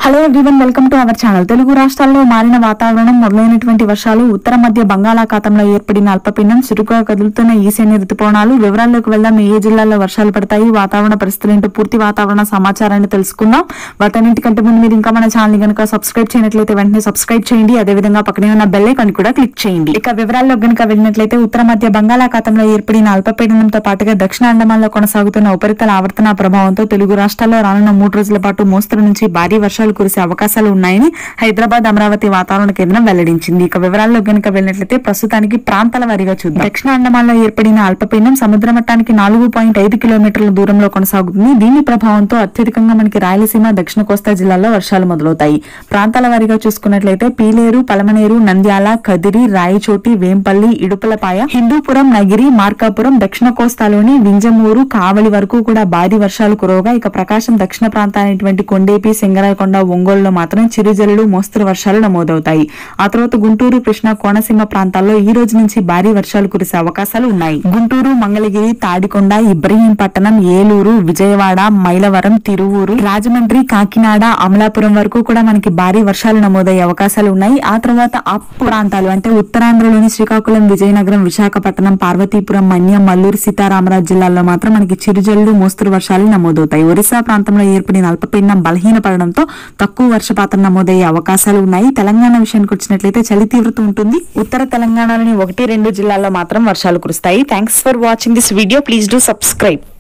hello everyone welcome to our channel Telugu రాష్ట్రాల్లో మారిన వాతావరణం మొదలైనటువంటి వర్షాలు ఉత్తర మధ్య బంగాళాఖాతంలో ఏర్పడిన అల్పపీడనం చురుకుగా కదులుతున్న ఈశాన్య ఋతుపవనాలు వివరాల్లోకి వెళ్దాం ఏ జిల్లాల్లో వర్షాలు పడతాయి వాతావరణ పరిస్థితులు ఏంటో పూర్తి వాతావరణ సమాచారాన్ని తెలుసుకుందాం వాటన్నిటికంటే ముందు మీరు ఇంకా మన ఛానల్ ని కనుక సబ్స్క్రైబ్ చేయనట్లయితే వెంటనే సబ్స్క్రైబ్ చేయండి అదేవిధంగా పక్కనే ఉన్న బెల్ ఐకాన్ కూడా క్లిక్ చేయండి ఇక వివరాల్లో గనుక వెళ్ళినట్లయితే ఉత్తర మధ్య బంగాళాఖాతంలో ఏర్పడిన అల్పపీడనంతో పాటుగా దక్షిణ అండమాన్లో కొనసాగుతున్న ఉపరితల ఆవర్తన ప్రభావంతో తెలుగు రాష్ట్రాల్లో రానున్న మూడు రోజుల పాటు మోస్తరు నుంచి భారీ వర్షాలు కురిసే అవకాశాలు ఉన్నాయని హైదరాబాద్ అమరావతి వాతావరణ కేంద్రం వెల్లడించింది ఇక వివరాల్లో గనుక వెళ్ళినట్లయితే ప్రస్తుతానికి ప్రాంతాల వారీగా చూద్దాం దక్షిణ అండమాన్లో ఏర్పడిన అల్పపీడనం సముద్ర మట్టానికి నాలుగు పాయింట్ ఐదు కిలోమీటర్ల దూరంలో కొనసాగుతుంది దీని ప్రభావంతో అత్యధికంగా మనకి రాయలసీమ దక్షిణ కోస్తా జిల్లాల్లో వర్షాలు మొదలవుతాయి ప్రాంతాల వారీగా చూసుకున్నట్లయితే పీలేరు పలమనేరు నంద్యాల కదిరి రాయచోటి వేంపల్లి ఇడుపులపాయ హిందూపురం నగిరి మార్కాపురం దక్షిణ కోస్తాలోని వింజమూరు కావలి వరకు కూడా భారీ వర్షాలు కురవగా ఇక ప్రకాశం దక్షిణ ప్రాంతాలైనటువంటి కొండేపి సింగరాయకొండ ఒంగోలులో మాత్రం చిరుజల్లులు మోస్తరు వర్షాలు నమోదవుతాయి ఆ తర్వాత గుంటూరు కృష్ణా కోనసీమ ప్రాంతాల్లో ఈ రోజు నుంచి భారీ వర్షాలు కురిసే అవకాశాలు ఉన్నాయి గుంటూరు మంగళగిరి తాడికొండ ఇబ్రహీంపట్నం ఏలూరు విజయవాడ మైలవరం తిరువూరు రాజమండ్రి కాకినాడ అమలాపురం వరకు కూడా మనకి భారీ వర్షాలు నమోదయ్యే అవకాశాలు ఉన్నాయి ఆ తర్వాత ఆ ప్రాంతాలు అంటే ఉత్తరాంధ్రలోని శ్రీకాకుళం విజయనగరం విశాఖపట్నం పార్వతీపురం మన్యం మల్లూరు సీతారామరాజు జిల్లాల్లో మాత్రం మనకి చిరుజల్లు మోస్తరు వర్షాలు నమోదవుతాయి ఒరిస్సా ప్రాంతంలో ఏర్పడిన అల్పపీడనం బలహీనపడడంతో తక్కువ వర్షపాతం నమోదయ్యే అవకాశాలు ఉన్నాయి తెలంగాణ విషయానికి వచ్చినట్లయితే చలి తీవ్రత ఉంటుంది ఉత్తర తెలంగాణలోని ఒకటి రెండు జిల్లాల్లో మాత్రం వర్షాలు కురుస్తాయి thanks for watching this video please do subscribe